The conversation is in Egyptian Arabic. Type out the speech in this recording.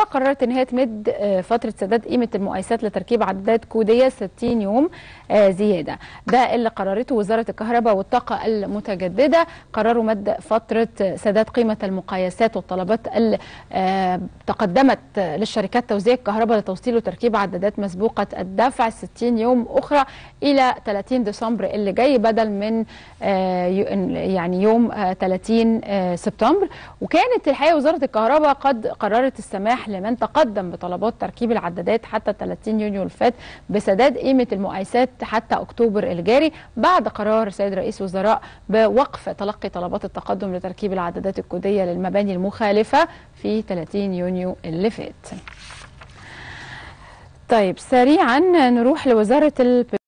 الكهرباء قررت ان هي تمد آه، فتره سداد قيمه المقايسات لتركيب عدادات كوديه 60 يوم آه، زياده ده اللي قررته وزاره الكهرباء والطاقه المتجدده قرروا مد فتره سداد قيمه المقايسات والطلبات اللي آه، تقدمت للشركات توزيع الكهرباء لتوصيل وتركيب عدادات مسبوقه الدفع 60 يوم اخرى الى 30 ديسمبر اللي جاي بدل من آه، يو- يعني يوم آه، 30 آه، سبتمبر وكانت الحقيقه وزاره الكهرباء قد قررت السماح لمن تقدم بطلبات تركيب العدادات حتى 30 يونيو اللي فات بسداد قيمه المقايسات حتى اكتوبر الجاري بعد قرار سيد رئيس وزراء بوقف تلقي طلبات التقدم لتركيب العدادات الكوديه للمباني المخالفه في 30 يونيو اللي فات. طيب سريعا نروح لوزاره ال